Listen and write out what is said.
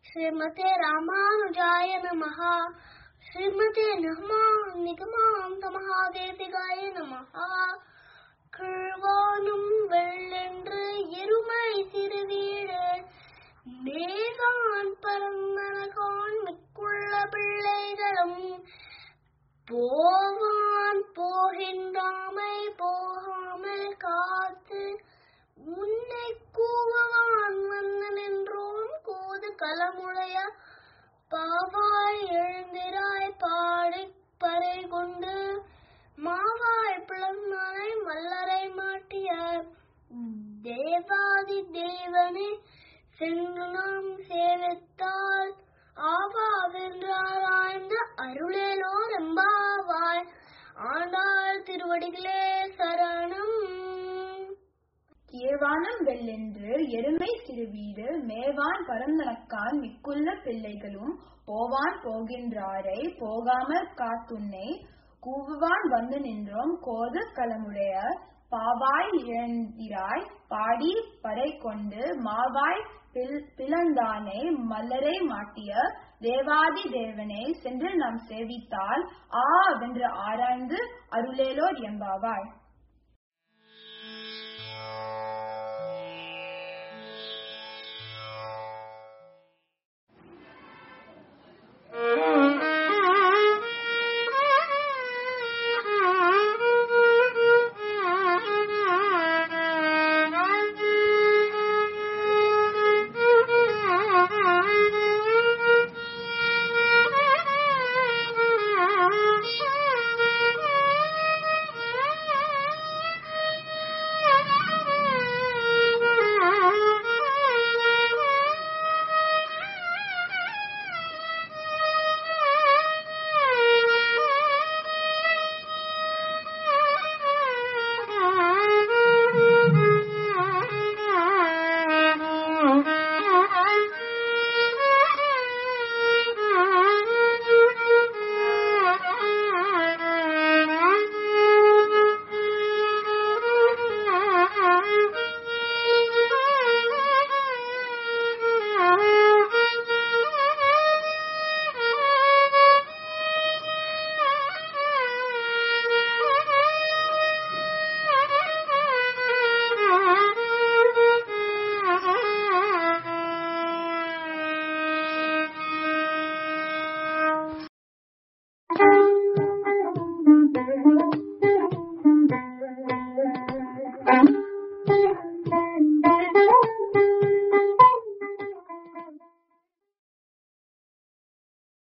ஸ்ரீமதே ராமானுஜாய நமஹ ஸ்ரீமதே நமா நிகமாந்த மகாதேசிகாய நமஹ கிழ்வானும் வெள்ளென்று எருமை சிறுவீடு மேகான் பரந்தனகான் மிக்குள்ள பிள்ளைகளும் போவான் போகின்றாமை போகாமல் காத்து உன்னை கூவவான் வந்தன் என்றோம் கூது கலமுடைய பாவாய் எழுந்திராய் பாடி பறை கொண்டு மாவாய் பிளந்தானை மல்லரை மாட்டிய தேவாதி தேவனே சென்று நாம் சேவித்தால் ஆவாவென்றாராய்ந்த அருளேலோ ரெம்பாவாய் ஆண்டாள் திருவடிகளே சரணம் ஏவானம் வெள்ளென்று எருமை சிறுவீடு மேவான் பரந்தனக்கான் மிக்குள்ள பிள்ளைகளும் போவான் போகின்றாரை போகாமல் காத்துன்னை கூவுவான் வந்து நின்றோம் கோது களமுடைய பாவாய் இழந்திராய் பாடி பறை கொண்டு மாவாய் பில்- பிளந்தானை மல்லரை மாட்டிய தேவாதி தேவனை சென்று நாம் சேவித்தால் ஆ வென்று ஆராய்ந்து அருளேலோர் எம்பாவாய்